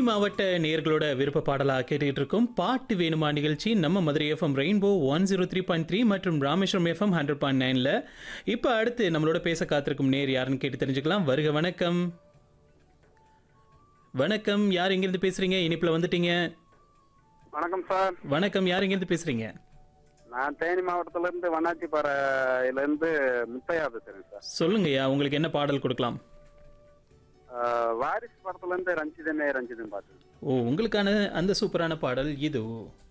மாவட்ட நேயர்களோட விருப்ப பாடலா கேட்டுக்கிட்டு இருக்கோம் பாட்டு வேணுமா நிகழ்ச்சி நம்ம Madurai FM rainbow one zero three point three மற்றும் ராமேஸ்வரம் எஃப்எம் ஹண்ட்ரட் பாயிண்ட் நைன்ல இப்போ அடுத்து நம்மளோட பேச காத்திருக்கும் நேர் யாருன்னு கேட்டு தெரிஞ்சுக்கலாம் வருக வணக்கம் வணக்கம் யார் எங்கிருந்து பேசுறீங்க இனிப்புல வந்துட்டீங்க வணக்கம் சார் வணக்கம் யார் எங்கிருந்து பேசுறீங்க நான் தேனி மாவட்டத்துல இருந்து வண்ணாச்சிப்பாறையில இருந்து முத்தையா பேசுறேன் சார் சொல்லுங்கய்யா உங்களுக்கு என்ன பாடல் கொடுக்கலாம் ஆஹ் வாரிசு படத்துல இருந்து ரஞ்சிதமே ரஞ்சிதம் பாத்து ஓ உங்களுக்கான அந்த சூப்பரான பாடல் இது